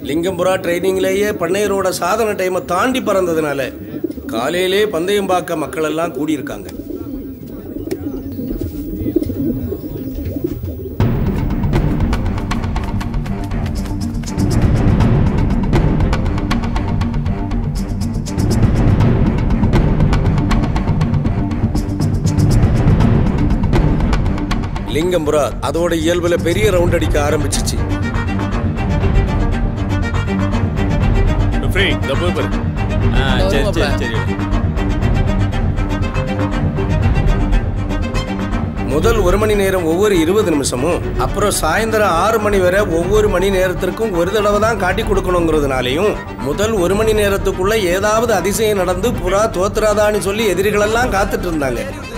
லிங்கம்புரா ட்ரைனிங்லேயே பண்ணையரோட சாதன டைமை தாண்டி பறந்ததுனால காலையிலே பந்தயம் பார்க்க மக்கள் எல்லாம் கூடியிருக்காங்க லிங்கம்புரா அதோட இயல்புல பெரிய ரவுண்ட் அடிக்க ஆரம்பிச்சிச்சு ஃப்ரீ இந்த போய் பாரு ஆ சரி சரி சரி முதல் ஒரு மணி நேரம் ஒவ்வொரு இருபது நிமிஷமும் அப்புறம் சாயந்தரம் ஆறு மணி வரை ஒவ்வொரு மணி நேரத்திற்கும் ஒரு தடவை தான் காட்டி கொடுக்கணுங்கிறதுனாலையும் முதல் ஒரு மணி நேரத்துக்குள்ள ஏதாவது அதிசயம் நடந்து புறா தோத்துறாதான்னு சொல்லி எதிரிகளெல்லாம் காத்துட்டு இருந்தாங்க